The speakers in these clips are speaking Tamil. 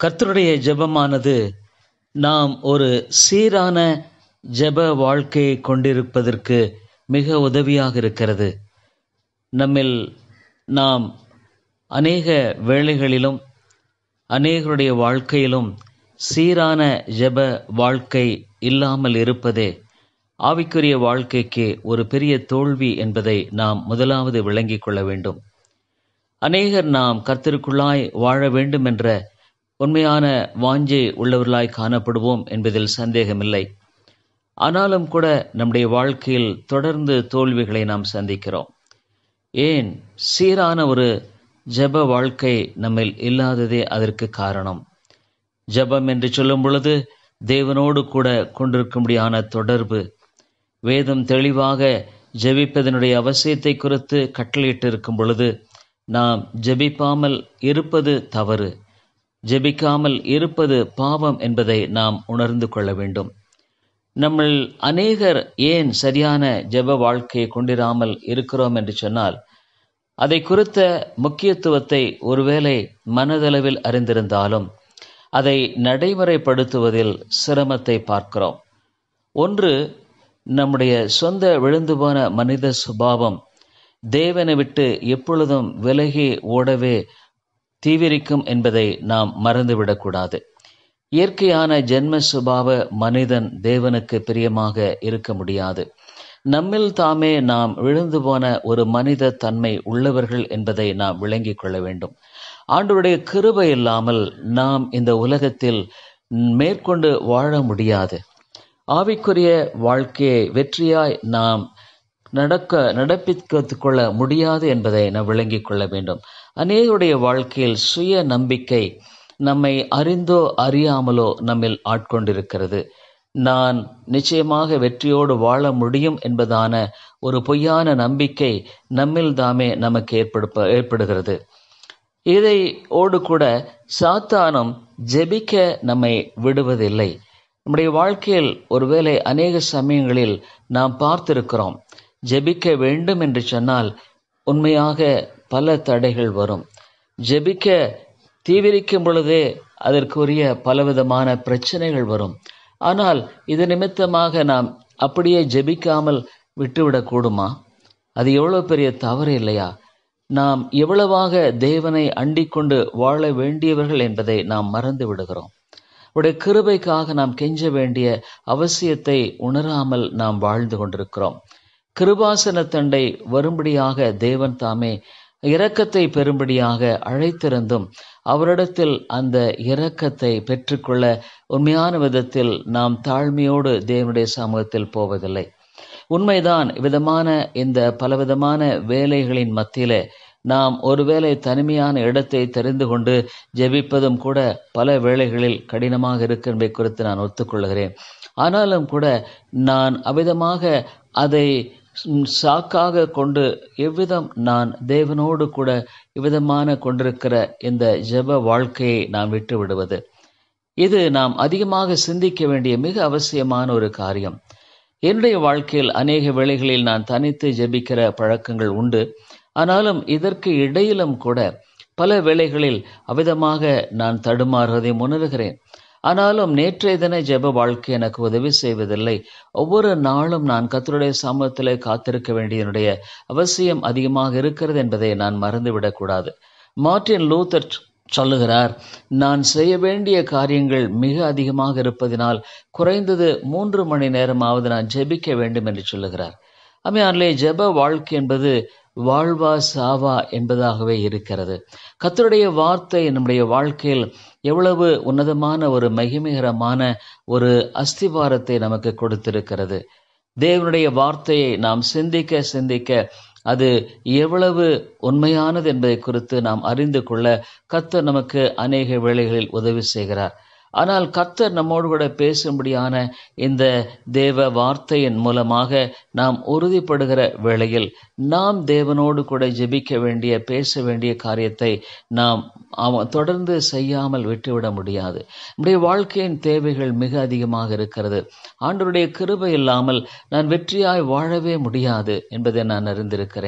கர்த்தருடைய ஜெபமானது நாம் ஒரு சீரான ஜெப வாழ்க்கையை கொண்டிருப்பதற்கு மிக உதவியாக இருக்கிறது நம்மில் நாம் அநேக வேளைகளிலும் அநேகருடைய வாழ்க்கையிலும் சீரான ஜெப வாழ்க்கை இல்லாமல் இருப்பதே ஆவிக்குரிய வாழ்க்கைக்கு ஒரு பெரிய தோல்வி என்பதை நாம் முதலாவது விளங்கிக் கொள்ள வேண்டும் அநேகர் நாம் கர்த்தருக்குள்ளாய் வாழ வேண்டும் என்ற உண்மையான வாஞ்சை உள்ளவர்களாய் காணப்படுவோம் என்பதில் சந்தேகமில்லை ஆனாலும் கூட நம்முடைய வாழ்க்கையில் தொடர்ந்து தோல்விகளை நாம் சந்திக்கிறோம் ஏன் சீரான ஒரு ஜெப வாழ்க்கை நம்மில் இல்லாததே அதற்கு காரணம் ஜெபம் என்று சொல்லும் பொழுது தேவனோடு கூட கொண்டிருக்கும்படியான தொடர்பு வேதம் தெளிவாக ஜெபிப்பதனுடைய அவசியத்தை குறித்து கட்டளையிட்டு இருக்கும் பொழுது நாம் ஜெபிப்பாமல் இருப்பது தவறு ஜெபிக்காமல் இருப்பது பாவம் என்பதை நாம் உணர்ந்து கொள்ள வேண்டும் நம்மள் அநேகர் ஏன் சரியான ஜெப வாழ்க்கையை கொண்டிராமல் இருக்கிறோம் என்று சொன்னால் அதை குறித்த முக்கியத்துவத்தை ஒருவேளை மனதளவில் அறிந்திருந்தாலும் அதை நடைமுறைப்படுத்துவதில் சிரமத்தை பார்க்கிறோம் ஒன்று நம்முடைய சொந்த விழுந்து போன மனித சுபாவம் தேவனை விட்டு எப்பொழுதும் விலகி ஓடவே தீவிரிக்கும் என்பதை நாம் மறந்துவிடக்கூடாது இயற்கையான ஜென்ம சுபாவ மனிதன் தேவனுக்கு பிரியமாக இருக்க முடியாது நம்மில் தாமே நாம் விழுந்து போன ஒரு மனித தன்மை உள்ளவர்கள் என்பதை நாம் விளங்கிக் கொள்ள வேண்டும் ஆண்டவருடைய கிருபை இல்லாமல் நாம் இந்த உலகத்தில் மேற்கொண்டு வாழ முடியாது ஆவிக்குரிய வாழ்க்கையை வெற்றியாய் நாம் நடக்க நடப்பித்து கொள்ள முடியாது என்பதை நாம் விளங்கிக் கொள்ள வேண்டும் அநேகருடைய வாழ்க்கையில் சுய நம்பிக்கை நம்மை அறிந்தோ அறியாமலோ நம்மில் ஆட்கொண்டிருக்கிறது நான் நிச்சயமாக வெற்றியோடு வாழ முடியும் என்பதான ஒரு பொய்யான நம்பிக்கை நம்மில் தாமே நமக்கு ஏற்படுப்ப ஏற்படுகிறது இதை ஓடு கூட சாத்தானம் ஜெபிக்க நம்மை விடுவதில்லை நம்முடைய வாழ்க்கையில் ஒருவேளை அநேக சமயங்களில் நாம் பார்த்திருக்கிறோம் ஜெபிக்க வேண்டும் என்று சொன்னால் உண்மையாக பல தடைகள் வரும் ஜெபிக்க தீவிரிக்கும் பொழுதே அதற்குரிய பலவிதமான பிரச்சனைகள் வரும் ஆனால் இது நிமித்தமாக நாம் அப்படியே ஜெபிக்காமல் விட்டுவிடக் கூடுமா அது எவ்வளவு பெரிய தவறு இல்லையா நாம் எவ்வளவாக தேவனை அண்டிக் கொண்டு வாழ வேண்டியவர்கள் என்பதை நாம் மறந்து விடுகிறோம் உடைய கிருபைக்காக நாம் கெஞ்ச வேண்டிய அவசியத்தை உணராமல் நாம் வாழ்ந்து கொண்டிருக்கிறோம் கிருபாசன தண்டை வரும்படியாக தேவன் தாமே இரக்கத்தை பெறும்படியாக அழைத்திருந்தும் அவரிடத்தில் அந்த இரக்கத்தை பெற்றுக்கொள்ள உண்மையான விதத்தில் நாம் தாழ்மையோடு தேவனுடைய சமூகத்தில் போவதில்லை உண்மைதான் விதமான இந்த பலவிதமான வேலைகளின் மத்தியிலே நாம் ஒருவேளை தனிமையான இடத்தை தெரிந்து கொண்டு ஜெபிப்பதும் கூட பல வேளைகளில் கடினமாக இருக்கு என்பதை குறித்து நான் ஒத்துக்கொள்கிறேன் ஆனாலும் கூட நான் அவ்விதமாக அதை சாக்காக கொண்டு எவ்விதம் நான் தேவனோடு கூட இவ்விதமான கொண்டிருக்கிற இந்த ஜெப வாழ்க்கையை நாம் விட்டு விடுவது இது நாம் அதிகமாக சிந்திக்க வேண்டிய மிக அவசியமான ஒரு காரியம் என்னுடைய வாழ்க்கையில் அநேக வேளைகளில் நான் தனித்து ஜெபிக்கிற பழக்கங்கள் உண்டு ஆனாலும் இதற்கு இடையிலும் கூட பல வேளைகளில் அவிதமாக நான் தடுமாறுவதை உணர்கிறேன் ஆனாலும் நேற்றைய தின ஜெப வாழ்க்கை எனக்கு உதவி செய்வதில்லை ஒவ்வொரு நாளும் நான் கத்தருடைய சமூகத்திலே காத்திருக்க வேண்டியதனுடைய அவசியம் அதிகமாக இருக்கிறது என்பதை நான் மறந்துவிடக்கூடாது மார்டின் லூத்தர் சொல்லுகிறார் நான் செய்ய வேண்டிய காரியங்கள் மிக அதிகமாக இருப்பதினால் குறைந்தது மூன்று மணி நேரமாவது நான் ஜெபிக்க வேண்டும் என்று சொல்லுகிறார் அம்மையாரிலே ஜெப வாழ்க்கை என்பது வாழ்வா சாவா என்பதாகவே இருக்கிறது கத்தருடைய வார்த்தை நம்முடைய வாழ்க்கையில் எவ்வளவு உன்னதமான ஒரு மகிமைகரமான ஒரு அஸ்திவாரத்தை நமக்கு கொடுத்திருக்கிறது தேவனுடைய வார்த்தையை நாம் சிந்திக்க சிந்திக்க அது எவ்வளவு உண்மையானது என்பதை குறித்து நாம் அறிந்து கொள்ள கத்தர் நமக்கு அநேக வேளைகளில் உதவி செய்கிறார் ஆனால் கர்த்தர் நம்மோடு கூட பேசும்படியான இந்த தேவ வார்த்தையின் மூலமாக நாம் உறுதிப்படுகிற வேளையில் நாம் தேவனோடு கூட ஜெபிக்க வேண்டிய பேச வேண்டிய காரியத்தை நாம் அவன் தொடர்ந்து செய்யாமல் விட்டுவிட முடியாது நம்முடைய வாழ்க்கையின் தேவைகள் மிக அதிகமாக இருக்கிறது ஆண்டவருடைய கிருபை இல்லாமல் நான் வெற்றியாய் வாழவே முடியாது என்பதை நான் அறிந்திருக்கிறேன்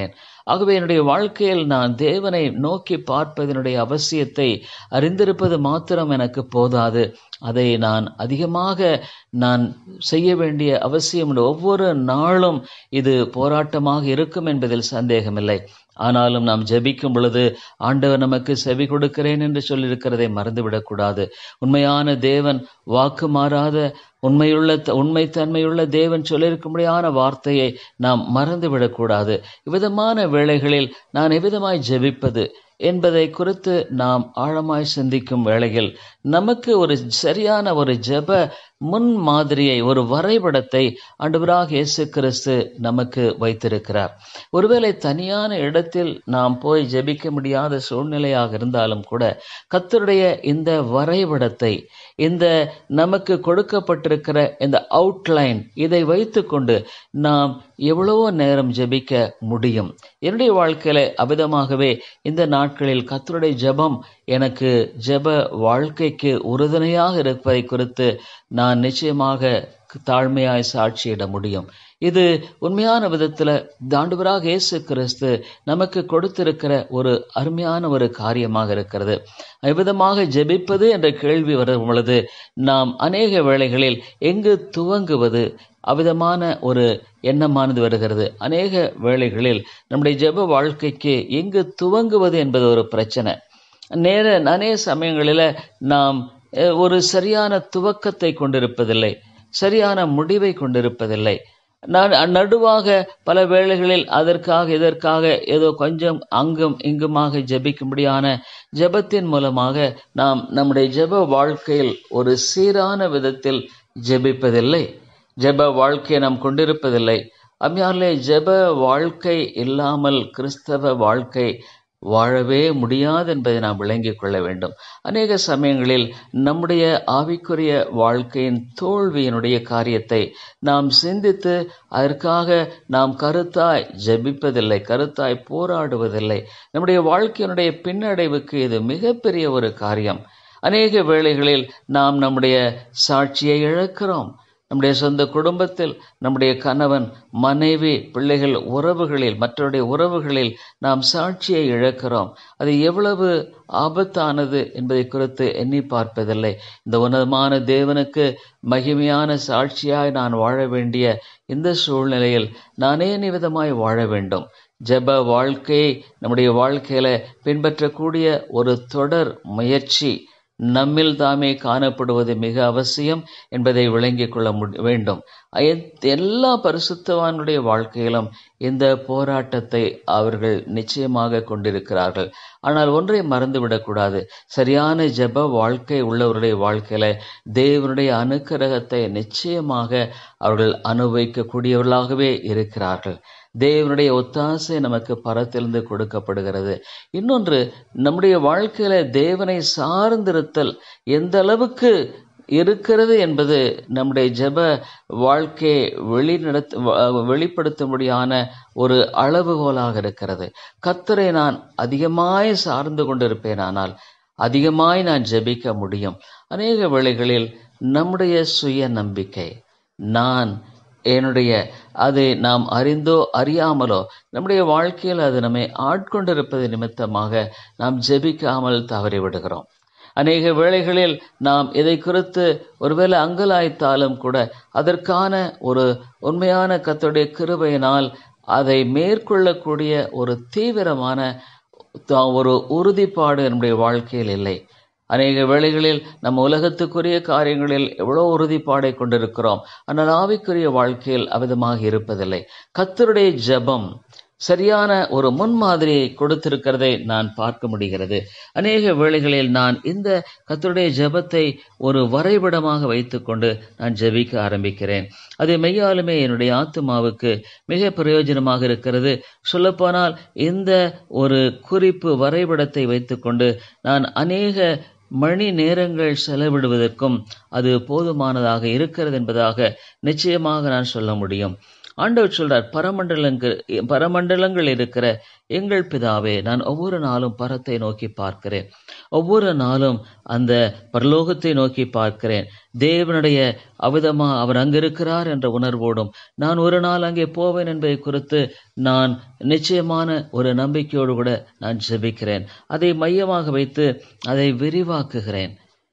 ஆகவே என்னுடைய வாழ்க்கையில் நான் தேவனை நோக்கி பார்ப்பதனுடைய அவசியத்தை அறிந்திருப்பது மாத்திரம் எனக்கு போதாது அதை நான் அதிகமாக நான் செய்ய வேண்டிய அவசியம் உண்டு. ஒவ்வொரு நாளும் இது போராட்டமாக இருக்கும் என்பதில் சந்தேகமில்லை ஆனாலும் நாம் ஜெபிக்கும் பொழுது ஆண்டவர் நமக்கு செவி கொடுக்கிறேன் என்று சொல்லியிருக்கிறதை மறந்துவிடக்கூடாது உண்மையான தேவன் வாக்கு மாறாத உண்மையுள்ள உண்மைத்தன்மையுள்ள தேவன் சொல்லியிருக்கும்படியான வார்த்தையை நாம் மறந்துவிடக்கூடாது இவ்விதமான வேளைகளில் நான் எவ்விதமாய் ஜெபிப்பது என்பதை குறித்து நாம் ஆழமாய் சிந்திக்கும் வேளையில் நமக்கு ஒரு சரியான ஒரு ஜெப முன் மாதிரியை ஒரு வரைபடத்தை ஆண்டவராக இயேசு கிறிஸ்து நமக்கு வைத்திருக்கிறார் ஒருவேளை தனியான இடத்தில் நாம் போய் ஜெபிக்க முடியாத சூழ்நிலையாக இருந்தாலும் கூட கத்தருடைய இந்த வரைபடத்தை இந்த நமக்கு கொடுக்கப்பட்டிருக்கிற இந்த அவுட்லைன் இதை வைத்துக்கொண்டு நாம் எவ்வளவோ நேரம் ஜெபிக்க முடியும் என்னுடைய வாழ்க்கையில அவிதமாகவே இந்த நாட்களில் கத்தருடைய ஜெபம் எனக்கு ஜெப வாழ்க்கைக்கு உறுதுணையாக இருப்பதை குறித்து நான் நிச்சயமாக தாழ்மையாய் சாட்சியிட முடியும் இது உண்மையான விதத்துல தாண்டுவராக இயேசு கிறிஸ்து நமக்கு கொடுத்திருக்கிற ஒரு அருமையான ஒரு காரியமாக இருக்கிறது எவ்விதமாக ஜெபிப்பது என்ற கேள்வி வரும் பொழுது நாம் அநேக வேளைகளில் எங்கு துவங்குவது அவ்விதமான ஒரு எண்ணமானது வருகிறது அநேக வேளைகளில் நம்முடைய ஜெப வாழ்க்கைக்கு எங்கு துவங்குவது என்பது ஒரு பிரச்சனை நேர அநேக சமயங்களில் நாம் அஹ், ஒரு சரியான துவக்கத்தை கொண்டிருப்பதில்லை சரியான முடிவை கொண்டிருப்பதில்லை நான் நடுவாக பல வேளைகளில் அதற்காக இதற்காக ஏதோ கொஞ்சம் அங்கும் இங்குமாக ஜெபிக்கும்படியான ஜெபத்தின் மூலமாக நாம் நம்முடைய ஜெப வாழ்க்கையில் ஒரு சீரான விதத்தில் ஜெபிப்பதில்லை ஜெப வாழ்க்கையை நாம் கொண்டிருப்பதில்லை அம்மையாலே ஜெப வாழ்க்கை இல்லாமல் கிறிஸ்தவ வாழ்க்கை வாழவே முடியாது என்பதை நாம் விளங்கிக் கொள்ள வேண்டும் அநேக சமயங்களில் நம்முடைய ஆவிக்குரிய வாழ்க்கையின் தோல்வியினுடைய காரியத்தை நாம் சிந்தித்து அதற்காக நாம் கருத்தாய் ஜெபிப்பதில்லை கருத்தாய் போராடுவதில்லை நம்முடைய வாழ்க்கையினுடைய பின்னடைவுக்கு இது மிகப்பெரிய ஒரு காரியம் அநேக வேளைகளில் நாம் நம்முடைய சாட்சியை இழக்கிறோம் நம்முடைய சொந்த குடும்பத்தில் நம்முடைய கணவன் மனைவி பிள்ளைகள் உறவுகளில் மற்றவருடைய உறவுகளில் நாம் சாட்சியை இழக்கிறோம் அது எவ்வளவு ஆபத்தானது என்பதை குறித்து எண்ணி பார்ப்பதில்லை இந்த உன்னதமான தேவனுக்கு மகிமையான சாட்சியாய் நான் வாழ வேண்டிய இந்த சூழ்நிலையில் நானே நிவிதமாய் வாழ வேண்டும் ஜெப வாழ்க்கையை நம்முடைய வாழ்க்கையில பின்பற்றக்கூடிய ஒரு தொடர் முயற்சி நம்மில் தாமே காணப்படுவது மிக அவசியம் என்பதை விளங்கிக் கொள்ள முடி- வேண்டும் எத்- எல்லா பரிசுத்தவானுடைய வாழ்க்கையிலும் இந்த போராட்டத்தை அவர்கள் நிச்சயமாக கொண்டிருக்கிறார்கள் ஆனால் ஒன்றை மறந்துவிடக்கூடாது சரியான ஜெப வாழ்க்கை உள்ளவருடைய வாழ்க்கையில தேவனுடைய அனுக்கிரகத்தை நிச்சயமாக அவர்கள் அனுபவிக்கக்கூடியவர்களாகவே இருக்கிறார்கள் தேவனுடைய ஒத்தாசை நமக்கு பரத்திலிருந்து கொடுக்கப்படுகிறது இன்னொன்று நம்முடைய வாழ்க்கையில தேவனை சார்ந்திருத்தல் எந்த அளவுக்கு இருக்கிறது என்பது நம்முடைய ஜெப வாழ்க்கையை வெளிநடத்த வ- வெளிப்படுத்தும்படியான ஒரு அளவுகோலாக இருக்கிறது கத்தரை நான் அதிகமாய் சார்ந்து கொண்டிருப்பேனானால் அதிகமாய் நான் ஜெபிக்க முடியும் அநேக வேளைகளில் நம்முடைய சுய நம்பிக்கை நான் என்னுடைய அது நாம் அறிந்தோ அறியாமலோ நம்முடைய வாழ்க்கையில் அது நம்மை ஆட்கொண்டிருப்பது நிமித்தமாக நாம் ஜெபிக்காமல் தவறிவிடுகிறோம் அநேக வேளைகளில் நாம் இதை குறித்து ஒருவேளை அங்கலாய்த்தாலும் கூட அதற்கான ஒரு உண்மையான கர்த்தருடைய கிருபையினால் அதை மேற்கொள்ளக்கூடிய ஒரு தீவிரமான த- ஒரு உறுதிப்பாடு நம்முடைய வாழ்க்கையில் இல்லை அநேக வேளைகளில் நம்ம உலகத்துக்குரிய காரியங்களில் எவ்வளோ உறுதிப்பாடை கொண்டிருக்கிறோம் ஆனால் ஆவிக்குரிய வாழ்க்கையில் அவிதமாக இருப்பதில்லை கர்த்தருடைய ஜெபம் சரியான ஒரு முன்மாதிரியை கொடுத்திருக்கிறதை நான் பார்க்க முடிகிறது அநேக வேளைகளில் நான் இந்த கர்த்தருடைய ஜெபத்தை ஒரு வரைபடமாக வைத்துக்கொண்டு நான் ஜெபிக்க ஆரம்பிக்கிறேன் அது மெய்யாலுமே என்னுடைய ஆத்துமாவுக்கு மிக பிரயோஜனமாக இருக்கிறது சொல்லப்போனால் இந்த ஒரு குறிப்பு வரைபடத்தை வைத்துக்கொண்டு நான் அநேக மணி நேரங்கள் செலவிடுவதற்கும் அது போதுமானதாக இருக்கிறது என்பதாக நிச்சயமாக நான் சொல்ல முடியும் ஆண்டவர் சொல்றார் பரமண்டலங்கள் பரமண்டலங்கள் இருக்கிற எங்கள் பிதாவே நான் ஒவ்வொரு நாளும் பரத்தை நோக்கி பார்க்கிறேன் ஒவ்வொரு நாளும் அந்த பரலோகத்தை நோக்கி பார்க்கிறேன் தேவனுடைய அவிதமா அவர் அங்கிருக்கிறார் என்ற உணர்வோடும் நான் ஒரு நாள் அங்கே போவேன் என்பதை குறித்து நான் நிச்சயமான ஒரு நம்பிக்கையோடு கூட நான் ஜெபிக்கிறேன் அதை மையமாக வைத்து அதை விரிவாக்குகிறேன்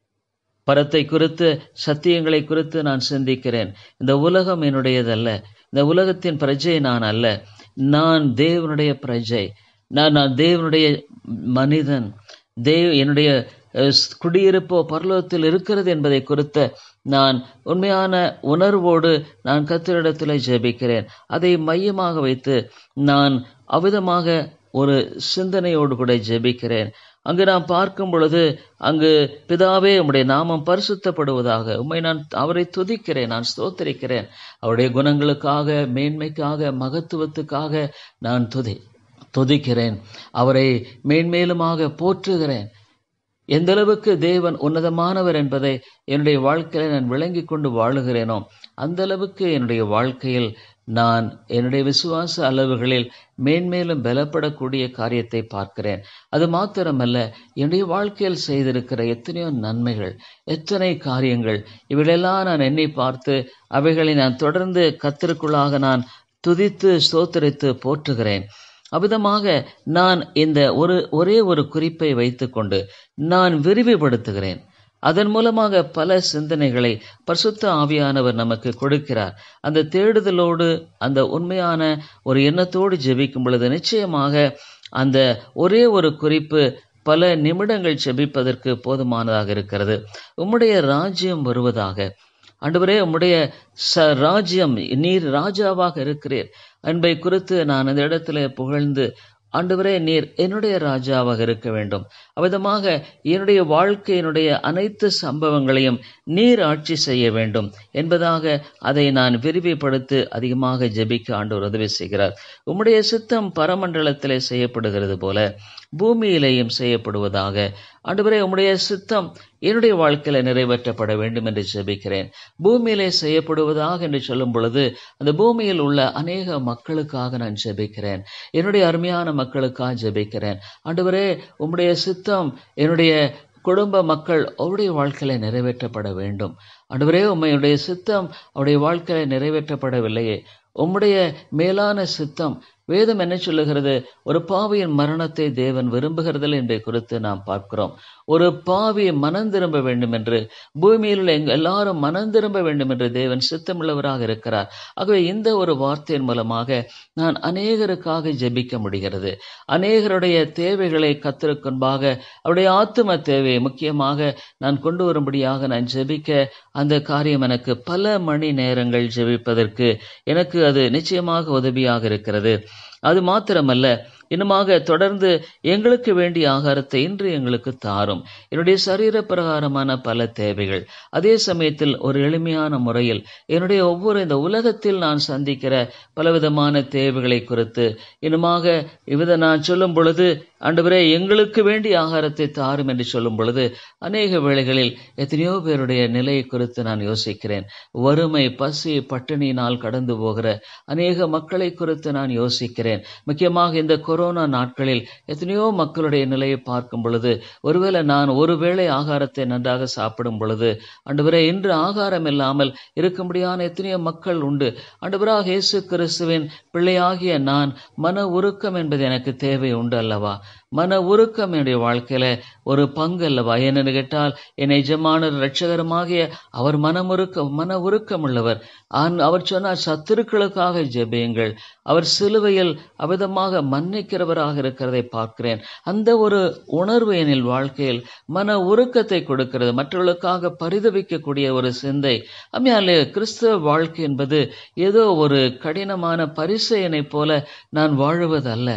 பரத்தை குறித்து சத்தியங்களை குறித்து நான் சிந்திக்கிறேன் இந்த உலகம் என்னுடையதல்ல இந்த உலகத்தின் பிரஜை நான் அல்ல நான் தேவனுடைய பிரஜை நான் நான் தேவனுடைய மனிதன் தேவ் என்னுடைய அஹ், குடியிருப்போ பரலோகத்தில் இருக்கிறது என்பதை குறித்த நான் உண்மையான உணர்வோடு நான் கத்திரிடத்தில் ஜெபிக்கிறேன் அதை மையமாக வைத்து நான் அவிதமாக ஒரு சிந்தனையோடு கூட ஜெபிக்கிறேன் அங்கு நான் பார்க்கும் பொழுது அங்கு பிதாவே உம்முடைய நாமம் பரிசுத்தப்படுவதாக உம்மை நான் அவரை துதிக்கிறேன் நான் ஸ்தோத்தரிக்கிறேன் அவருடைய குணங்களுக்காக மேன்மைக்காக மகத்துவத்துக்காக நான் துதி துதிக்கிறேன் அவரை மேன்மேலுமாக போற்றுகிறேன் எந்த அளவுக்கு தேவன் உன்னதமானவர் என்பதை என்னுடைய வாழ்க்கையில நான் விளங்கி கொண்டு வாழுகிறேனோ அந்த அளவுக்கு என்னுடைய வாழ்க்கையில் நான் என்னுடைய விசுவாச அளவுகளில் மேன்மேலும் பலப்படக்கூடிய காரியத்தை பார்க்கிறேன் அது மாத்திரமல்ல என்னுடைய வாழ்க்கையில் செய்திருக்கிற எத்தனையோ நன்மைகள் எத்தனை காரியங்கள் இவைகளெல்லாம் நான் எண்ணி பார்த்து அவைகளை நான் தொடர்ந்து கத்திற்குள்ளாக நான் துதித்து ஸ்தோத்தரித்து போற்றுகிறேன் அவ்விதமாக நான் இந்த ஒரு ஒரே ஒரு குறிப்பை வைத்துக்கொண்டு நான் விரிவுபடுத்துகிறேன் அதன் மூலமாக பல சிந்தனைகளை பரிசுத்த ஆவியானவர் நமக்கு கொடுக்கிறார் அந்த தேடுதலோடு அந்த உண்மையான ஒரு எண்ணத்தோடு ஜெபிக்கும் பொழுது நிச்சயமாக அந்த ஒரே ஒரு குறிப்பு பல நிமிடங்கள் ஜெபிப்பதற்கு போதுமானதாக இருக்கிறது உம்முடைய ராஜ்யம் வருவதாக ஆண்டவரே உம்முடைய ச ராஜ்யம் நீர் ராஜாவாக இருக்கிறீர் என்பதை குறித்து நான் அந்த இடத்துல புகழ்ந்து ஆண்டவரே நீர் என்னுடைய ராஜாவாக இருக்க வேண்டும் அவ்விதமாக என்னுடைய வாழ்க்கையினுடைய அனைத்து சம்பவங்களையும் நீர் ஆட்சி செய்ய வேண்டும் என்பதாக அதை நான் விரிவுபடுத்தி அதிகமாக ஜெபிக்க ஆண்டவர் உதவி செய்கிறார் உம்முடைய சித்தம் பரமண்டலத்திலே செய்யப்படுகிறது போல பூமியிலேயும் செய்யப்படுவதாக ஆண்டவரே உம்முடைய சித்தம் என்னுடைய வாழ்க்கையில நிறைவேற்றப்பட வேண்டும் என்று ஜெபிக்கிறேன் பூமியிலே செய்யப்படுவதாக என்று சொல்லும் பொழுது அந்த பூமியில் உள்ள அநேக மக்களுக்காக நான் ஜெபிக்கிறேன் என்னுடைய அருமையான மக்களுக்காக ஜெபிக்கிறேன் ஆண்டவரே உம்முடைய சித்தம் என்னுடைய குடும்ப மக்கள் அவருடைய வாழ்க்கையில நிறைவேற்றப்பட வேண்டும் ஆண்டவரே உம்மையுடைய சித்தம் அவருடைய வாழ்க்கையில நிறைவேற்றப்படவில்லையே உம்முடைய மேலான சித்தம் வேதம் என்ன சொல்லுகிறது ஒரு பாவியின் மரணத்தை தேவன் விரும்புகிறதில்லை என்பதை குறித்து நாம் பார்க்கிறோம் ஒரு பாவி மனம் திரும்ப வேண்டும் என்று பூமியில் உள்ள எங்க எல்லாரும் மனம் திரும்ப வேண்டும் என்று தேவன் சித்தமுள்ளவராக இருக்கிறார் ஆகவே இந்த ஒரு வார்த்தையின் மூலமாக நான் அநேகருக்காக ஜெபிக்க முடிகிறது அநேகருடைய தேவைகளை கத்திருக்குன்பாக அவருடைய ஆத்தும தேவையை முக்கியமாக நான் கொண்டு வரும்படியாக நான் ஜெபிக்க அந்த காரியம் எனக்கு பல மணி நேரங்கள் ஜெபிப்பதற்கு எனக்கு அது நிச்சயமாக உதவியாக இருக்கிறது அது மாத்திரமல்ல இன்னுமாக தொடர்ந்து எங்களுக்கு வேண்டிய ஆகாரத்தை இன்று எங்களுக்கு தாரும் என்னுடைய சரீர பிரகாரமான பல தேவைகள் அதே சமயத்தில் ஒரு எளிமையான முறையில் என்னுடைய ஒவ்வொரு இந்த உலகத்தில் நான் சந்திக்கிற பலவிதமான தேவைகளை குறித்து இன்னுமாக இவ்வித நான் சொல்லும் பொழுது ஆண்டவரே எங்களுக்கு வேண்டிய ஆகாரத்தை தாரும் என்று சொல்லும் பொழுது அநேக வேளைகளில் எத்தனையோ பேருடைய நிலையை குறித்து நான் யோசிக்கிறேன் வறுமை பசி பட்டினியினால் கடந்து போகிற அநேக மக்களை குறித்து நான் யோசிக்கிறேன் முக்கியமாக இந்த கொரோனா நாட்களில் எத்தனையோ மக்களுடைய நிலையை பார்க்கும் பொழுது ஒருவேளை நான் ஒருவேளை ஆகாரத்தை நன்றாக சாப்பிடும் பொழுது ஆண்டவரே இன்று ஆகாரம் இல்லாமல் இருக்கும்படியான எத்தனையோ மக்கள் உண்டு ஆண்டவராக இயேசு கிறிஸ்துவின் பிள்ளையாகிய நான் மன உருக்கம் என்பது எனக்கு தேவை உண்டு அல்லவா மன உருக்கம் என்னுடைய வாழ்க்கையில ஒரு பங்கு அல்லவா ஏனென்று கேட்டால் என் எஜமானர் இரட்சகரமாகிய அவர் மனமுருக்க மன உருக்கம் உள்ளவர் ஆன் அவர் சொன்னார் சத்துருக்களுக்காக ஜெபியுங்கள் அவர் சிலுவையில் அவிதமாக மன்னிக்கிறவராக இருக்கிறதை பார்க்கிறேன் அந்த ஒரு உணர்வு எனில் வாழ்க்கையில் மன உருக்கத்தை கொடுக்கிறது மற்றவர்களுக்காக பரிதவிக்கக்கூடிய ஒரு சிந்தை அம்மையாலே கிறிஸ்தவ வாழ்க்கை என்பது ஏதோ ஒரு கடினமான பரிசையனை போல நான் வாழுவதல்ல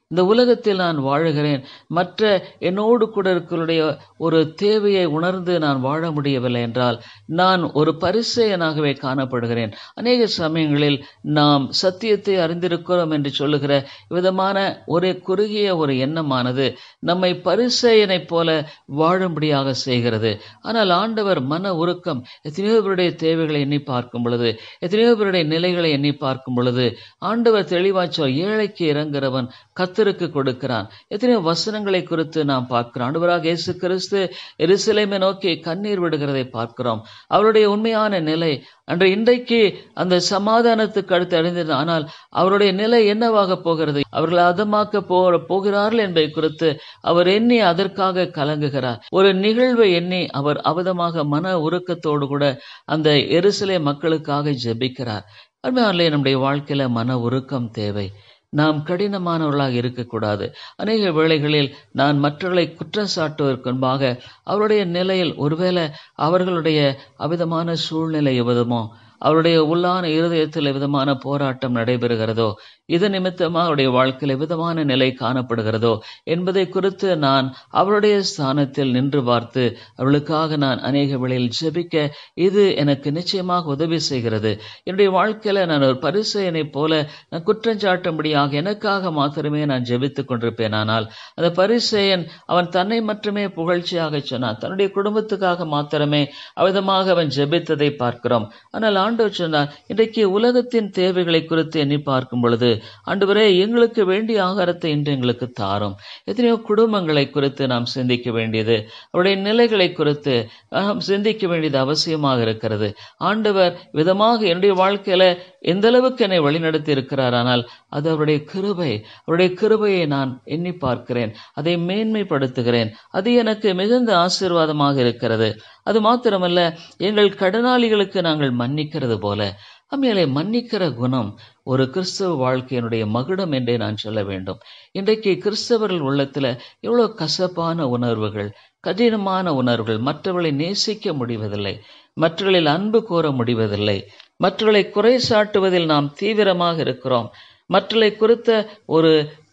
இந்த உலகத்தில் நான் வாழுகிறேன் மற்ற என்னோடு கூட இருக்கிறவருடைய ஒரு தேவையை உணர்ந்து நான் வாழ முடியவில்லை என்றால் நான் ஒரு பரிசெயனாகவே காணப்படுகிறேன் அநேக சமயங்களில் நாம் சத்தியத்தை அறிந்திருக்கிறோம் என்று சொல்லுகிற விதமான ஒரு குறுகிய ஒரு எண்ணமானது நம்மை பரிசெயனைப் போல வாழும்படியாக செய்கிறது ஆனால் ஆண்டவர் மன உருக்கம் எத்தனையோ பேருடைய தேவைகளை எண்ணி பார்க்கும் பொழுது எத்தனையோ பேருடைய நிலைகளை எண்ணி பார்க்கும் பொழுது ஆண்டவர் தெளிவாச்சோ ஏழைக்கு இறங்குறவன் கத்தருக்கு கொடுக்கிறான் எத்தனையோ வசனங்களை குறித்து நாம் பார்க்கிறோம் ஆண்டவராக இயேசு கிறிஸ்து எருசலேமை நோக்கி கண்ணீர் விடுகிறதை பார்க்கிறோம் அவருடைய உண்மையான நிலை அன்று இன்றைக்கு அந்த சமாதானத்துக்கு அடுத்து அடைந்தது ஆனால் அவருடைய நிலை என்னவாக போகிறது அவர்கள் அதமாக்க போ போகிறார்கள் என்பதை குறித்து அவர் எண்ணி அதற்காக கலங்குகிறார் ஒரு நிகழ்வை எண்ணி அவர் அவதமாக மன உருக்கத்தோடு கூட அந்த எருசலே மக்களுக்காக ஜெபிக்கிறார் அருமையானே நம்முடைய வாழ்க்கையில மன உருக்கம் தேவை நாம் கடினமானவர்களாக இருக்கக்கூடாது அநேக வேளைகளில் நான் மற்றவர்களை குற்றம் சாட்டுவதற்கு முன்பாக அவருடைய நிலையில் ஒருவேளை அவர்களுடைய அவிதமான சூழ்நிலை எவ்விதமோ அவருடைய உள்ளான இருதயத்தில் விதமான போராட்டம் நடைபெறுகிறதோ இது நிமித்தமாக அவருடைய வாழ்க்கையில் விதமான நிலை காணப்படுகிறதோ என்பதை குறித்து நான் அவருடைய ஸ்தானத்தில் நின்று பார்த்து அவளுக்காக நான் அநேக வேளையில் ஜெபிக்க இது எனக்கு நிச்சயமாக உதவி செய்கிறது என்னுடைய வாழ்க்கையில நான் ஒரு பரிசையனை போல நான் குற்றஞ்சாட்டும்படியாக எனக்காக மாத்திரமே நான் ஜெபித்துக் கொண்டிருப்பேன் ஆனால் அந்த பரிசெயன் அவன் தன்னை மட்டுமே புகழ்ச்சியாக சொன்னான் தன்னுடைய குடும்பத்துக்காக மாத்திரமே அவிதமாக அவன் ஜெபித்ததை பார்க்கிறோம் ஆனால் ஆண்டவர் சொன்னார் இன்றைக்கு உலகத்தின் தேவைகளை குறித்து எண்ணி பார்க்கும் பொழுது ஆண்டவரே எங்களுக்கு வேண்டிய ஆகாரத்தை இன்று எங்களுக்கு தாரும் எத்தனையோ குடும்பங்களை குறித்து நாம் சிந்திக்க வேண்டியது அவருடைய நிலைகளை குறித்து நாம் சிந்திக்க வேண்டியது அவசியமாக இருக்கிறது ஆண்டவர் விதமாக என்னுடைய வாழ்க்கையில எந்த அளவுக்கு என்னை வழிநடத்தி இருக்கிறார் ஆனால் அது அவருடைய கிருபை அவருடைய கிருபையை நான் எண்ணி பார்க்கிறேன் அதை மேன்மைப்படுத்துகிறேன் அது எனக்கு மிகுந்த ஆசீர்வாதமாக இருக்கிறது அது மாத்திரமல்ல எங்கள் கடனாளிகளுக்கு நாங்கள் மன்னிக்கிறது போல அம்மையாலே மன்னிக்கிற குணம் ஒரு கிறிஸ்தவ வாழ்க்கையினுடைய மகுடம் என்றே நான் சொல்ல வேண்டும் இன்றைக்கு கிறிஸ்தவர்கள் உள்ளத்துல எவ்வளவு கசப்பான உணர்வுகள் கடினமான உணர்வுகள் மற்றவர்களை நேசிக்க முடிவதில்லை மற்றவர்களில் அன்பு கோர முடிவதில்லை மற்றவர்களை குறை சாட்டுவதில் நாம் தீவிரமாக இருக்கிறோம் மற்றவர்களை குறித்த ஒரு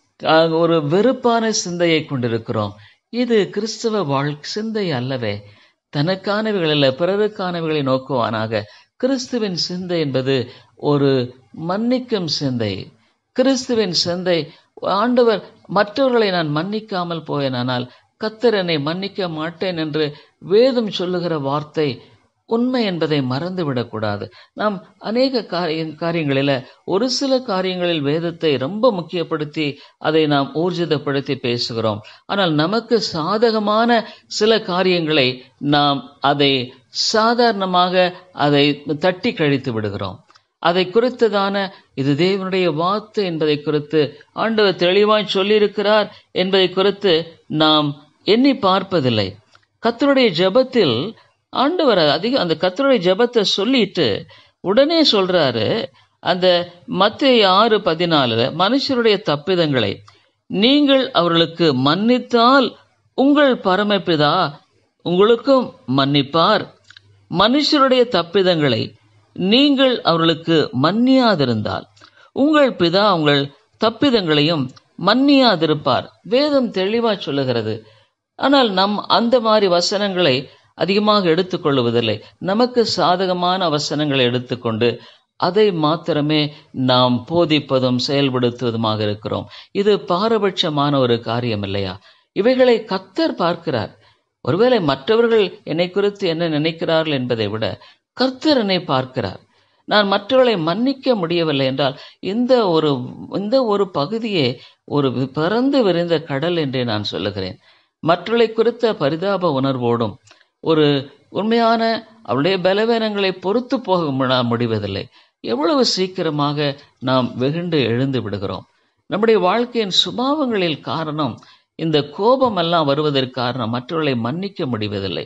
ஒரு வெறுப்பான சிந்தையை கொண்டிருக்கிறோம் இது கிறிஸ்தவ வாழ் சிந்தை அல்லவே தனக்கானவைகள் அல்ல பிறருக்கானவைகளை நோக்குவானாக கிறிஸ்துவின் சிந்தை என்பது ஒரு மன்னிக்கும் சிந்தை கிறிஸ்துவின் சிந்தை ஆண்டவர் மற்றவர்களை நான் மன்னிக்காமல் போயேனானால் கத்தர் என்னை மன்னிக்க மாட்டேன் என்று வேதம் சொல்லுகிற வார்த்தை உண்மை என்பதை மறந்துவிடக்கூடாது நாம் அநேக காரிய காரியங்களில ஒரு சில காரியங்களில் வேதத்தை ரொம்ப முக்கியப்படுத்தி அதை நாம் ஊர்ஜிதப்படுத்தி பேசுகிறோம் ஆனால் நமக்கு சாதகமான சில காரியங்களை நாம் அதை சாதாரணமாக அதை தட்டி கழித்து விடுகிறோம் அதை குறித்ததான இது தேவனுடைய வார்த்தை என்பதை குறித்து ஆண்டவர் தெளிவாய் சொல்லியிருக்கிறார் என்பதை குறித்து நாம் எண்ணி பார்ப்பதில்லை கத்தருடைய ஜபத்தில் ஆண்டவர் அதிக அந்த கத்தருடைய ஜபத்தை சொல்லிட்டு உடனே சொல்றாரு அந்த மத்திய ஆறு பதினாலுல மனுஷருடைய தப்பிதங்களை நீங்கள் அவர்களுக்கு மன்னித்தால் உங்கள் பரமபிதா உங்களுக்கும் மன்னிப்பார் மனுஷருடைய தப்பிதங்களை நீங்கள் அவர்களுக்கு மன்னியாதிருந்தால் உங்கள் பிதா உங்கள் தப்பிதங்களையும் மன்னியாதிருப்பார் வேதம் தெளிவா சொல்லுகிறது ஆனால் நம் அந்த மாதிரி வசனங்களை அதிகமாக எடுத்துக்கொள்வதில்லை நமக்கு சாதகமான வசனங்களை எடுத்துக்கொண்டு அதை மாத்திரமே நாம் போதிப்பதும் செயல்படுத்துவதுமாக இருக்கிறோம் இது பாரபட்சமான ஒரு காரியம் இல்லையா இவைகளை கத்தர் பார்க்கிறார் ஒருவேளை மற்றவர்கள் என்னை குறித்து என்ன நினைக்கிறார்கள் என்பதை விட கர்த்தர் என்னை பார்க்கிறார் நான் மற்றவர்களை மன்னிக்க முடியவில்லை என்றால் இந்த ஒரு இந்த ஒரு பகுதியே ஒரு பறந்து விரிந்த கடல் என்றே நான் சொல்லுகிறேன் மற்றவர்களை குறித்த பரிதாப உணர்வோடும் ஒரு உண்மையான அவளுடைய பலவீனங்களை பொறுத்து போக முடிவதில்லை எவ்வளவு சீக்கிரமாக நாம் வெகுண்டு எழுந்து விடுகிறோம் நம்முடைய வாழ்க்கையின் சுபாவங்களில் காரணம் இந்த கோபம் எல்லாம் வருவதற்கு காரணம் மற்றவர்களை மன்னிக்க முடிவதில்லை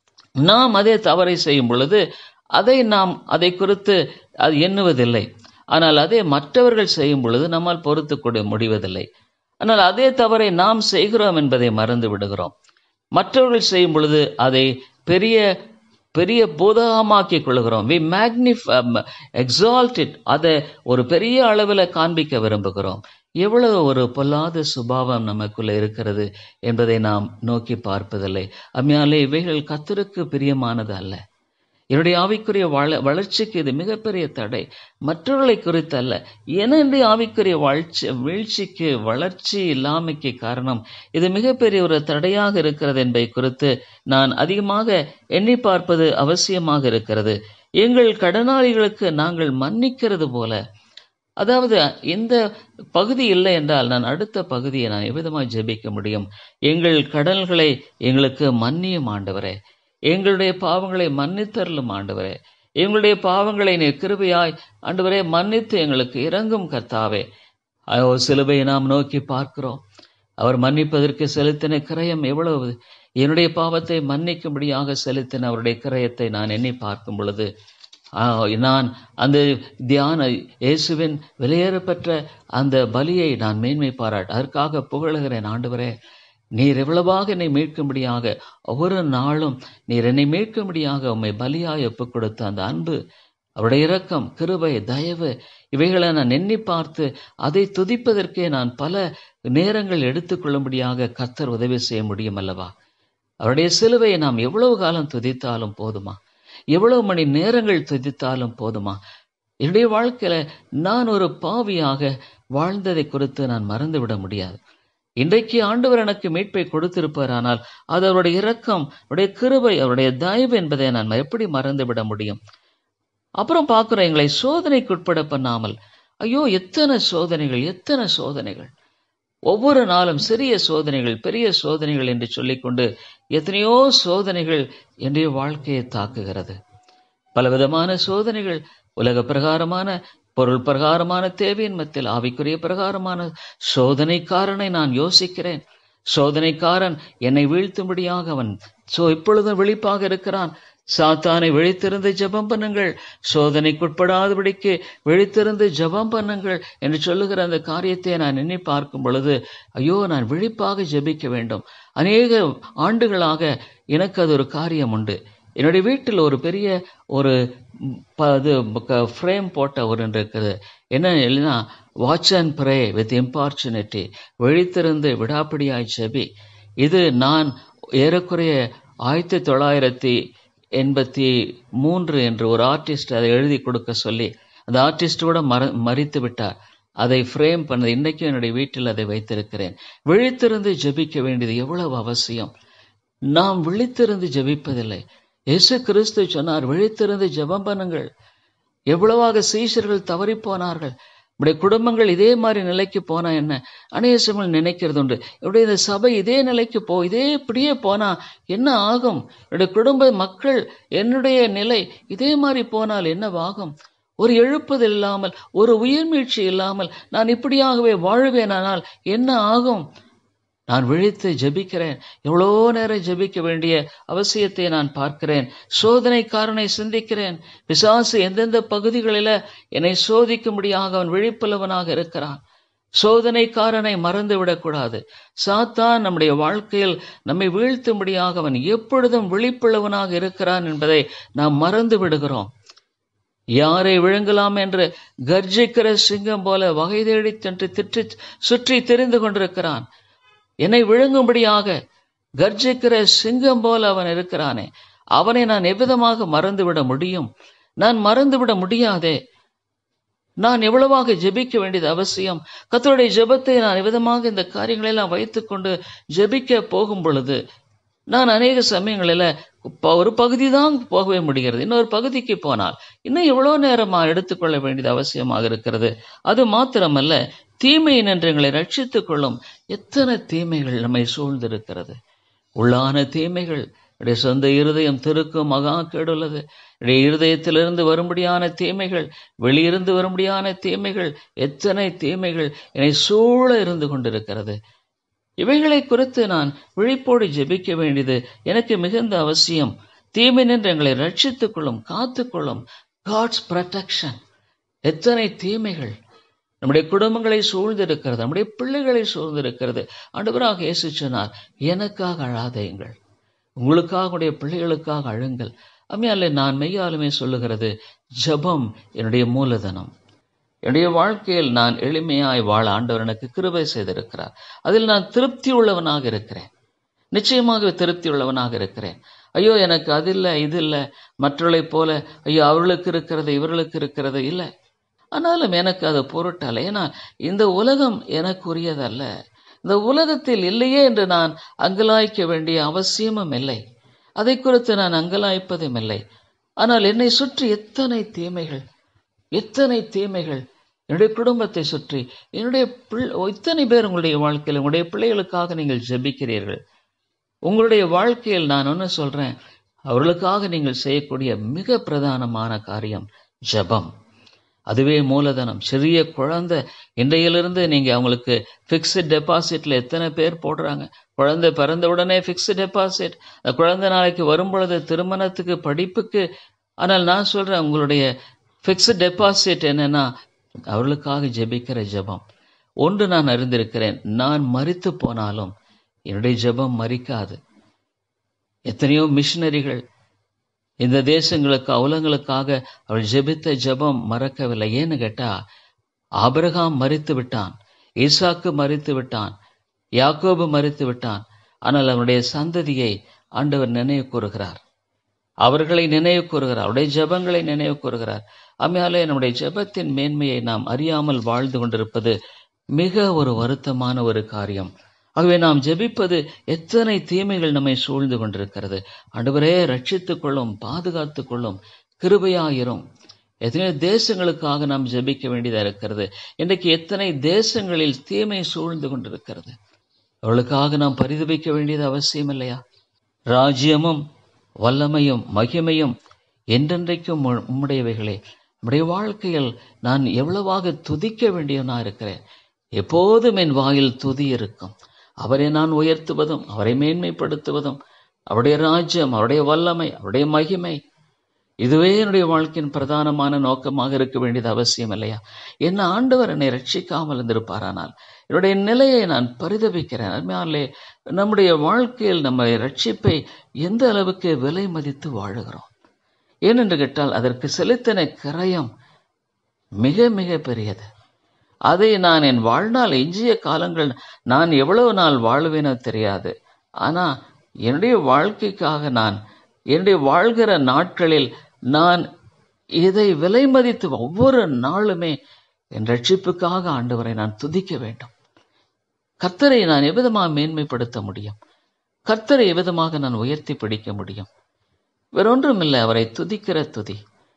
நாம் அதே தவறை செய்யும் பொழுது அதை நாம் அதை குறித்து அது எண்ணுவதில்லை ஆனால் அதே மற்றவர்கள் செய்யும் பொழுது நம்மால் பொறுத்து கொள்ள முடிவதில்லை ஆனால் அதே தவறை நாம் செய்கிறோம் என்பதை மறந்து விடுகிறோம் மற்றவர்கள் செய்யும் பொழுது அதை பெரிய பெரிய போதகமாக்கி கொள்கிறோம் வி மேக்னிஃப் எக்ஸால்ட் இட் அதை ஒரு பெரிய அளவில் காண்பிக்க விரும்புகிறோம் எவ்வளவு ஒரு பொல்லாத சுபாவம் நமக்குள்ள இருக்கிறது என்பதை நாம் நோக்கி பார்ப்பதில்லை அம்மையாலே இவைகள் கத்தருக்கு பிரியமானது அல்ல என்னுடைய ஆவிக்குரிய வள வளர்ச்சிக்கு இது மிகப்பெரிய தடை மற்றவர்களை குறித்து அல்ல என்னுடைய ஆவிக்குரிய வாழ்ச்சி வீழ்ச்சிக்கு வளர்ச்சி இல்லாமைக்கு காரணம் இது மிகப்பெரிய ஒரு தடையாக இருக்கிறது என்பதை குறித்து நான் அதிகமாக எண்ணி பார்ப்பது அவசியமாக இருக்கிறது எங்கள் கடனாளிகளுக்கு நாங்கள் மன்னிக்கிறது போல அதாவது இந்த பகுதி இல்லை என்றால் நான் அடுத்த பகுதியை நான் எவ்விதமாக ஜெபிக்க முடியும் எங்கள் கடல்களை எங்களுக்கு மன்னியும் ஆண்டவரே எங்களுடைய பாவங்களை மன்னித்தருளும் ஆண்டவரே எங்களுடைய பாவங்களை நீ கிருபையாய் ஆண்டவரே மன்னித்து எங்களுக்கு இறங்கும் கர்த்தாவே ஐயோ சிலுவையை நாம் நோக்கி பார்க்கிறோம் அவர் மன்னிப்பதற்கு செலுத்தின கிரயம் எவ்வளவு என்னுடைய பாவத்தை மன்னிக்கும்படியாக செலுத்தின அவருடைய கிரயத்தை நான் எண்ணி பார்க்கும் பொழுது ஆ, நான் அந்த தியான இயேசுவின் வெளியேறப்பெற்ற அந்த பலியை நான் மேன்மை பாராட்டு அதற்காக புகழுகிறேன் ஆண்டவரே நீர் எவ்வளவாக என்னை மீட்கும்படியாக ஒவ்வொரு நாளும் நீர் என்னை மீட்கும்படியாக உம்மை பலியாய் ஒப்புக் கொடுத்த அந்த அன்பு அவருடைய இரக்கம் கிருபை தயவு இவைகளை நான் எண்ணி பார்த்து அதை துதிப்பதற்கே நான் பல நேரங்கள் எடுத்துக்கொள்ளும்படியாக கர்த்தர் உதவி செய்ய முடியும் அல்லவா அவருடைய சிலுவையை நாம் எவ்வளவு காலம் துதித்தாலும் போதுமா எவ்வளவு மணி நேரங்கள் துதித்தாலும் போதுமா என்னுடைய வாழ்க்கையில நான் ஒரு பாவியாக வாழ்ந்ததை குறித்து நான் மறந்துவிட முடியாது இன்றைக்கு ஆண்டவர் எனக்கு மீட்பை கொடுத்திருப்பாரானால் அது அவருடைய இரக்கம் அவருடைய கிருபை அவருடைய தயவு என்பதை நான் எப்படி மறந்துவிட முடியும் அப்புறம் பார்க்கிறோம் எங்களை சோதனைக்குட்பட பண்ணாமல் ஐயோ எத்தனை சோதனைகள் எத்தனை சோதனைகள் ஒவ்வொரு நாளும் சிறிய சோதனைகள் பெரிய சோதனைகள் என்று சொல்லிக்கொண்டு எத்தனையோ சோதனைகள் என்னுடைய வாழ்க்கையை தாக்குகிறது பலவிதமான சோதனைகள் உலக பிரகாரமான பொருள் பிரகாரமான தேவையின் மத்தியில் ஆவிக்குரிய பிரகாரமான சோதனைக்காரனை நான் யோசிக்கிறேன் சோதனைக்காரன் என்னை வீழ்த்தும்படியாக அவன் சோ இப்பொழுதும் விழிப்பாக இருக்கிறான் சாத்தானை விழித்திருந்து ஜெபம் பண்ணுங்கள் சோதனைக்குட்படாதபடிக்கு விழித்திருந்து ஜெபம் பண்ணுங்கள் என்று சொல்லுகிற அந்த காரியத்தை நான் எண்ணி பார்க்கும் பொழுது ஐயோ நான் விழிப்பாக ஜெபிக்க வேண்டும் அநேக ஆண்டுகளாக எனக்கு அது ஒரு காரியம் உண்டு என்னுடைய வீட்டில் ஒரு பெரிய ஒரு ம், ப- இது ஃப்ரேம் போட்ட ஒரு ஒன்று இருக்குது என்ன இல்லைன்னா watch and pray with importunity விழித்திருந்து விடாப்பிடியாய் செபி இது நான் ஏறக்குறைய ஆயிரத்தி தொள்ளாயிரத்தி எண்பத்தி மூன்று என்று ஒரு ஆர்டிஸ்ட் அதை எழுதி கொடுக்க சொல்லி அந்த ஆர்டிஸ்ட் கூட மற மறித்து விட்டார் அதை ஃப்ரேம் பண்ணது இன்னைக்கும் என்னுடைய வீட்டில் அதை வைத்திருக்கிறேன் விழித்திருந்து ஜெபிக்க வேண்டியது எவ்வளவு அவசியம் நாம் விழித்திருந்து ஜெபிப்பதில்லை இயேசு கிறிஸ்து சொன்னார் விழித்திருந்து ஜெபம் பண்ணுங்கள் எவ்வளவாக சீஷர்கள் தவறி போனார்கள் நம்முடைய குடும்பங்கள் இதே மாதிரி நிலைக்கு போனா என்ன அநேக சமயம் நினைக்கிறது உண்டு என்னுடைய இந்த சபை இதே நிலைக்கு போ இதே இப்படியே போனா என்ன ஆகும் என்னுடைய குடும்ப மக்கள் என்னுடைய நிலை இதே மாதிரி போனால் என்னவாகும் ஒரு எழுப்புதல் இல்லாமல் ஒரு உயிர்மீழ்ச்சி இல்லாமல் நான் இப்படியாகவே வாழ்வேனானால் என்ன ஆகும் நான் விழித்து ஜெபிக்கிறேன் எவ்வளோ நேரம் ஜெபிக்க வேண்டிய அவசியத்தை நான் பார்க்கிறேன் சோதனைக்காரனை சிந்திக்கிறேன் பிசாசு எந்தெந்த பகுதிகளில என்னை சோதிக்கும்படியாக அவன் விழிப்புள்ளவனாக இருக்கிறான் சோதனைக்காரனை மறந்து விடக்கூடாது சாத்தான் நம்முடைய வாழ்க்கையில் நம்மை வீழ்த்தும்படியாக அவன் எப்பொழுதும் விழிப்புள்ளவனாக இருக்கிறான் என்பதை நாம் மறந்து விடுகிறோம் யாரை விழுங்கலாம் என்று கர்ஜிக்கிற சிங்கம் போல வகை தேடி சென்று திற்றி சுற்றி தெரிந்து கொண்டிருக்கிறான் என்னை விழுங்கும்படியாக கர்ஜிக்கிற சிங்கம் போல அவன் இருக்கிறானே அவனை நான் எவ்விதமாக மறந்துவிட முடியும் நான் மறந்துவிட முடியாதே நான் எவ்வளவாக ஜெபிக்க வேண்டியது அவசியம் கர்த்தருடைய ஜெபத்தை நான் எவ்விதமாக இந்த காரியங்களை எல்லாம் வைத்துக்கொண்டு ஜெபிக்க போகும் பொழுது நான் அநேக சமயங்களில் ப- ஒரு பகுதி தான் போகவே முடிகிறது இன்னொரு பகுதிக்கு போனால் இன்னும் எவ்வளோ நேரமா எடுத்துக்கொள்ள வேண்டியது அவசியமாக இருக்கிறது அது மாத்திரமல்ல தீமை நின்று எங்களை ரட்சித்துக் கொள்ளும் எத்தனை தீமைகள் நம்மை சூழ்ந்திருக்கிறது உள்ளான தீமைகள் என்னுடைய சொந்த இருதயம் திருக்கும் மகா கேடுள்ளது என்னுடைய இருதயத்திலிருந்து வரும்படியான தீமைகள் வெளியிருந்து வரும்படியான தீமைகள் எத்தனை தீமைகள் என்னை சூழ இருந்து கொண்டிருக்கிறது இவைகளை குறித்து நான் விழிப்போடு ஜெபிக்க வேண்டியது எனக்கு மிகுந்த அவசியம் தீமை நின்று எங்களை ரட்சித்துக் கொள்ளும் காத்துக்கொள்ளும் காட்ஸ் ப்ரொடெக்ஷன் எத்தனை தீமைகள் நம்முடைய குடும்பங்களை சூழ்ந்திருக்கிறது நம்முடைய பிள்ளைகளை சூழ்ந்திருக்கிறது ஆண்டவராக இயேசு சொன்னார் எனக்காக அழாதேங்கள் உங்களுக்காக உடைய பிள்ளைகளுக்காக அழுங்கள் அம்மையாலே நான் மெய்யாலுமே சொல்லுகிறது ஜெபம் என்னுடைய மூலதனம் என்னுடைய வாழ்க்கையில் நான் எளிமையாய் வாழ ஆண்டவர் எனக்கு கிருபை செய்திருக்கிறார் அதில் நான் திருப்தி உள்ளவனாக இருக்கிறேன் நிச்சயமாக திருப்தி உள்ளவனாக இருக்கிறேன் ஐயோ எனக்கு அது இல்லை இது இல்லை மற்றவர்களைப் போல ஐயோ அவர்களுக்கு இருக்கிறது இவர்களுக்கு இருக்கிறது இல்லை ஆனாலும் எனக்கு அது பொருட்டல்ல ஏன்னா இந்த உலகம் எனக்குரியதல்ல இந்த உலகத்தில் இல்லையே என்று நான் அங்கலாய்க்க வேண்டிய அவசியமும் இல்லை அதை குறித்து நான் அங்கலாய்ப்பதும் இல்லை ஆனால் என்னை சுற்றி எத்தனை தீமைகள் எத்தனை தீமைகள் என்னுடைய குடும்பத்தை சுற்றி என்னுடைய பிள் இத்தனை பேர் உங்களுடைய வாழ்க்கையில் உங்களுடைய பிள்ளைகளுக்காக நீங்கள் ஜெபிக்கிறீர்கள் உங்களுடைய வாழ்க்கையில் நான் ஒன்று சொல்றேன் அவர்களுக்காக நீங்கள் செய்யக்கூடிய மிக பிரதானமான காரியம் ஜெபம் அதுவே மூலதனம் சிறிய குழந்தை இன்றையிலிருந்து நீங்க அவங்களுக்கு ஃபிக்ஸ்டு டெபாசிட்ல எத்தனை பேர் போடுறாங்க குழந்தை பிறந்த உடனே ஃபிக்ஸ்டு டெபாசிட் அந்த குழந்தை நாளைக்கு வரும் பொழுது திருமணத்துக்கு படிப்புக்கு ஆனால் நான் சொல்றேன் உங்களுடைய ஃபிக்ஸ்டு டெபாசிட் என்னன்னா அவர்களுக்காக ஜெபிக்கிற ஜெபம் ஒன்று நான் அறிந்திருக்கிறேன் நான் மறித்து போனாலும் என்னுடைய ஜெபம் மறிக்காது எத்தனையோ மிஷினரிகள் இந்த தேசங்களுக்கு அவலங்களுக்காக அவள் ஜெபித்த ஜெபம் மறக்கவில்லை ஏன்னு கேட்டா ஆபிரகாம் மறித்து விட்டான் ஈசாக்கு மறித்து விட்டான் யாக்கோபு மறித்து விட்டான் ஆனால் அவனுடைய சந்ததியை ஆண்டவர் நினைவு கூறுகிறார் அவர்களை நினைவு கூறுகிறார் அவருடைய ஜெபங்களை நினைவு கூறுகிறார் அம்மையாலே நம்முடைய ஜெபத்தின் மேன்மையை நாம் அறியாமல் வாழ்ந்து கொண்டிருப்பது மிக ஒரு வருத்தமான ஒரு காரியம் ஆகவே நாம் ஜெபிப்பது எத்தனை தீமைகள் நம்மை சூழ்ந்து கொண்டிருக்கிறது ஆண்டவரே ரட்சித்துக் கொள்ளும் பாதுகாத்துக் கொள்ளும் கிருபையாயிரும் எத்தனையோ தேசங்களுக்காக நாம் ஜெபிக்க வேண்டியதா இருக்கிறது இன்றைக்கு எத்தனை தேசங்களில் தீமை சூழ்ந்து கொண்டிருக்கிறது அவளுக்காக நாம் பரிதபிக்க வேண்டியது அவசியம் இல்லையா ராஜ்யமும் வல்லமையும் மகிமையும் என்றென்றைக்கும் உம்- உம்முடையவைகளே நம்முடைய வாழ்க்கையில் நான் எவ்வளவாக துதிக்க வேண்டியவனா இருக்கிறேன் எப்போதும் என் வாயில் துதி இருக்கும் அவரை நான் உயர்த்துவதும் அவரை மேன்மைப்படுத்துவதும் அவருடைய ராஜ்யம் அவருடைய வல்லமை அவருடைய மகிமை இதுவே என்னுடைய வாழ்க்கையின் பிரதானமான நோக்கமாக இருக்க வேண்டியது அவசியம் இல்லையா என்ன ஆண்டவர் என்னை ரட்சிக்காமல் இருந்திருப்பாரானால் என்னுடைய நிலையை நான் பரிதபிக்கிறேன் அதனாலே நம்முடைய வாழ்க்கையில் நம்ம ரட்சிப்பை எந்த அளவுக்கு விலை மதித்து வாழுகிறோம் ஏனென்று கேட்டால் அதற்கு செலுத்தின கிரயம் மிக மிக பெரியது அதை நான் என் வாழ்நாள் எஞ்சிய காலங்கள் நான் எவ்வளவு நாள் வாழுவேனோ தெரியாது ஆனா என்னுடைய வாழ்க்கைக்காக நான் என்னுடைய வாழ்கிற நாட்களில் நான் இதை விலை மதித்து ஒவ்வொரு நாளுமே என் ரட்சிப்புக்காக ஆண்டவரை நான் துதிக்க வேண்டும் கர்த்தரை நான் எவ்விதமாக மேன்மைப்படுத்த முடியும் கர்த்தரை எவ்விதமாக நான் உயர்த்தி பிடிக்க முடியும் வேறொன்றுமில்லை அவரை துதிக்கிற துதி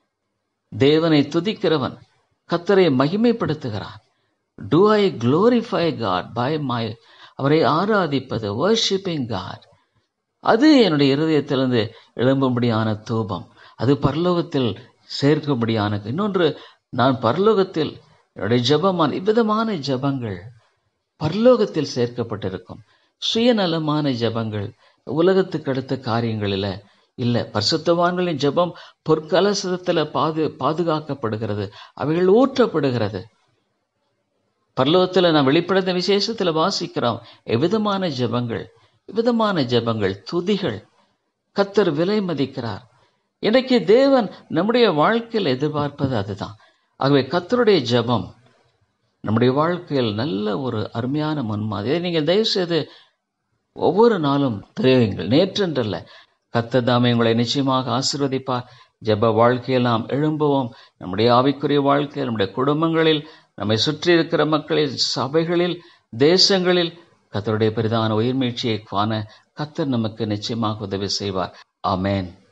தேவனை துதிக்கிறவன் கர்த்தரை மகிமைப்படுத்துகிறான் do I glorify God by my அவரை ஆராதிப்பது வர்ஷிப்பிங் காட் அது என்னுடைய இருதயத்திலிருந்து எழும்பும்படியான தூபம் அது பரலோகத்தில் சேர்க்கும்படியான இன்னொன்று நான் பரலோகத்தில் என்னுடைய ஜெபமான இவ்விதமான ஜெபங்கள் பரலோகத்தில் சேர்க்கப்பட்டிருக்கும் சுயநலமான ஜெபங்கள் உலகத்துக்கு அடுத்த காரியங்களில இல்ல பரிசுத்தவான்களின் ஜெபம் பொற்கலசத்துல பாது பாதுகாக்கப்படுகிறது அவைகள் ஊற்றப்படுகிறது பரலோகத்துல நான் வெளிப்படுத்த விசேஷத்துல வாசிக்கிறோம் எவ்விதமான ஜெபங்கள் விதமான ஜெபங்கள் துதிகள் கத்தர் விலை மதிக்கிறார் இன்றைக்கு தேவன் நம்முடைய வாழ்க்கையில் எதிர்பார்ப்பது அதுதான் ஆகவே கத்தருடைய ஜெபம் நம்முடைய வாழ்க்கையில் நல்ல ஒரு அருமையான முன்மாதிரி இதை நீங்கள் தயவு செய்து ஒவ்வொரு நாளும் தெரியுங்கள் நேற்றென்றல்ல கத்தர் தாமே உங்களை நிச்சயமாக ஆசீர்வதிப்பார் ஜெப வாழ்க்கையில் நாம் எழும்புவோம் நம்முடைய ஆவிக்குரிய வாழ்க்கையில் நம்முடைய குடும்பங்களில் நம்மை சுற்றி இருக்கிற மக்களில் சபைகளில் தேசங்களில் கத்தருடைய பெரிதான உயிர்மீழ்ச்சியை காண கத்தர் நமக்கு நிச்சயமாக உதவி செய்வார் ஆமென்